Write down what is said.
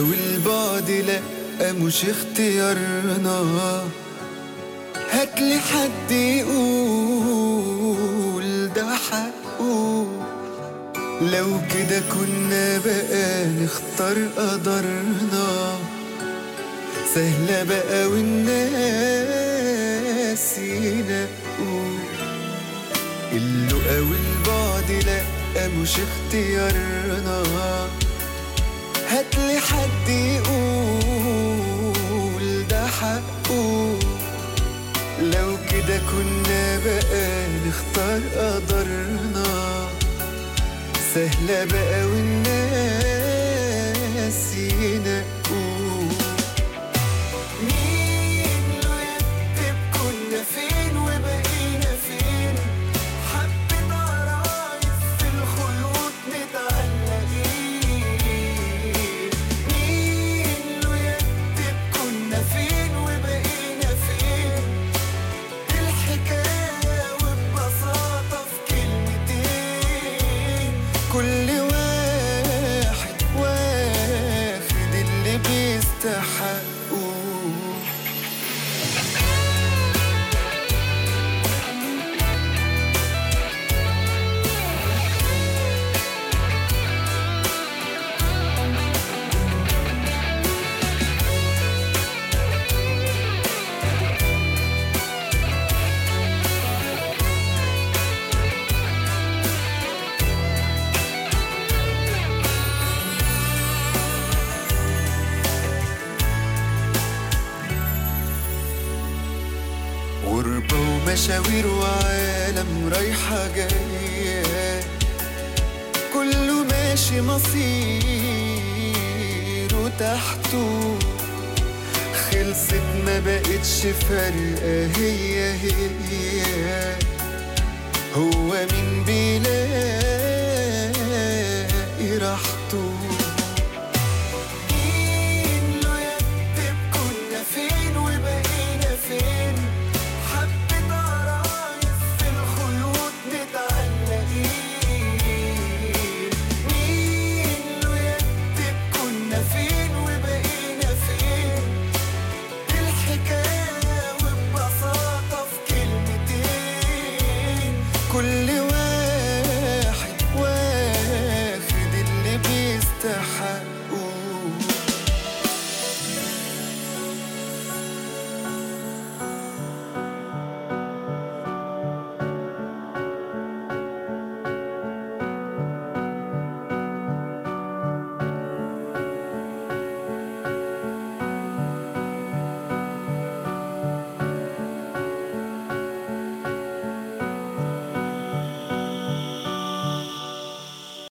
أو البعد لأ مش اختيارنا هاتلي حد يقول ده حقه لو كده كنا بقى نختار قدرنا سهلة بقى والناس ينقوا اللقا والبعد لأ مش اختيارنا هاتلي حد يقول ده حقه لو كده كنا بقى نختار قدرنا سهلة بقى والناس ينقوا مين له يكتب كنا فين وبقينا فين حبة عرايس في الخيوط متعلقين مين له يكتب كنا فين وبقينا فين الحكاية وببساطة في كلمتين كل واحد واخد اللي بيستحقه غربة ومشاوير وعالم رايحة جاية كله ماشي مصيره تحته خلصت ما بقتش فارقة هي هي هو